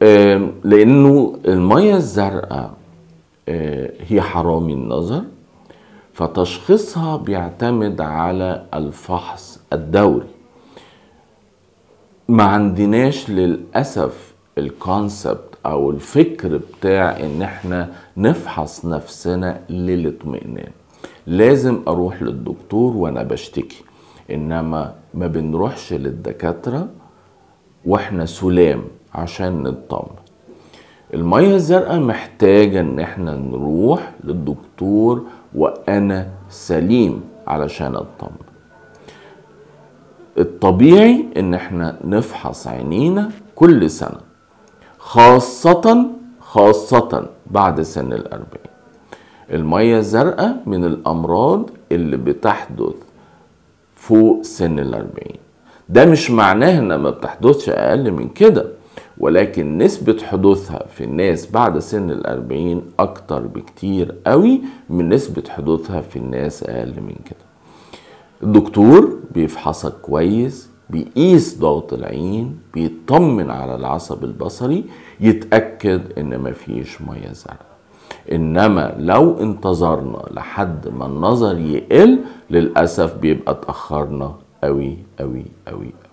آم، لانه الميه الزرقاء آه، هي حرامي النظر فتشخيصها بيعتمد على الفحص الدوري ما عندناش للاسف الكونسبت او الفكر بتاع ان احنا نفحص نفسنا للاطمئنان لازم اروح للدكتور وانا بشتكي انما ما بنروحش للدكاتره واحنا سلام عشان نطمن المية الزرقاء محتاجة ان احنا نروح للدكتور وانا سليم علشان اطمن الطبيعي ان احنا نفحص عينينا كل سنة خاصة خاصة بعد سن الأربعين المية الزرقاء من الأمراض اللي بتحدث فوق سن الأربعين ده مش معناه انها ما بتحدثش اقل من كده ولكن نسبة حدوثها في الناس بعد سن الأربعين أكتر بكتير قوي من نسبة حدوثها في الناس أقل من كده الدكتور بيفحصك كويس بيقيس ضغط العين بيطمن على العصب البصري يتأكد ان مفيش مية زرقاء انما لو انتظرنا لحد ما النظر يقل للأسف بيبقى اتأخرنا قوي قوي قوي قوي